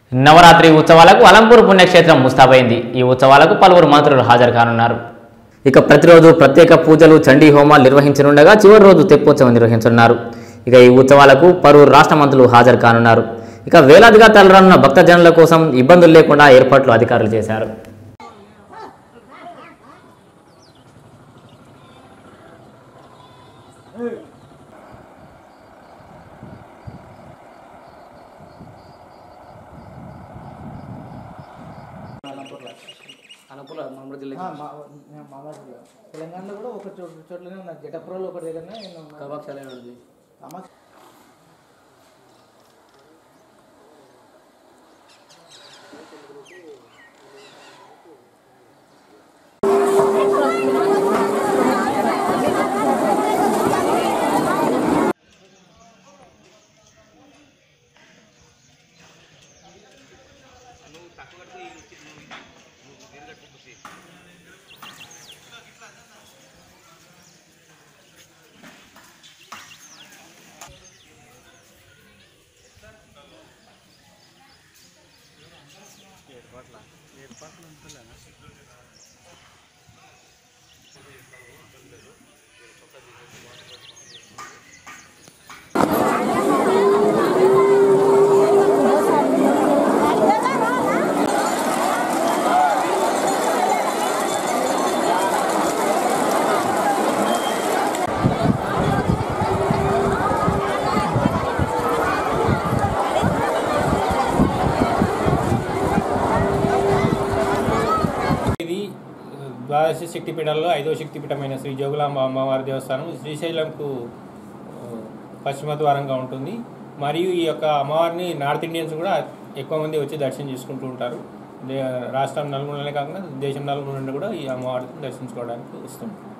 నవరాత్రి ఉత్సవాలకు అలంపూర్ పుణ్యక్షేత్రం ముస్తాబైంది ఈ ఉత్సవాలకు పలువురు మంత్రులు హాజరు కానున్నారు ఇక ప్రతిరోజు ప్రత్యేక పూజలు చండీ హోమాలు నిర్వహించనుండగా చివరి రోజు తెప్పోత్సవం నిర్వహించనున్నారు ఇక ఈ ఉత్సవాలకు పలువురు రాష్ట్ర మంత్రులు హాజరు కానున్నారు ఇక వేలాదిగా తలరానున్న భక్తజనుల కోసం ఇబ్బందులు లేకుండా ఏర్పాట్లు అధికారులు చేశారు అనపుల మామూలు జిల్లా మామూలుగా తెలంగాణలో కూడా ఒక చోట చోట్లనే ఉన్నారు జటప్రోలో ఒక దగ్గరనే నేను ఉన్నాను. కబాక్షాలే ఉంది కామాక్షి ఇది ద్వాదశ శక్తిపీఠాల్లో ఐదో శక్తిపీఠమైన శ్రీ జోగులాంబ అమ్మవారి దేవస్థానం శ్రీశైలంకు ఆ, పశ్చిమ ద్వారంగా ఉంటుంది మరియు ఈ యొక్క అమ్మవారిని నార్త్ ఇండియన్స్ కూడా ఎక్కువ మంది వచ్చి దర్శనం చేసుకుంటూ ఉంటారు దే- రాష్ట్రం నలుమూలనే కాకుండా దేశం నలుమూల నుండి కూడా ఈ అమ్మవారిని దర్శించుకోవడానికి వస్తుంటారు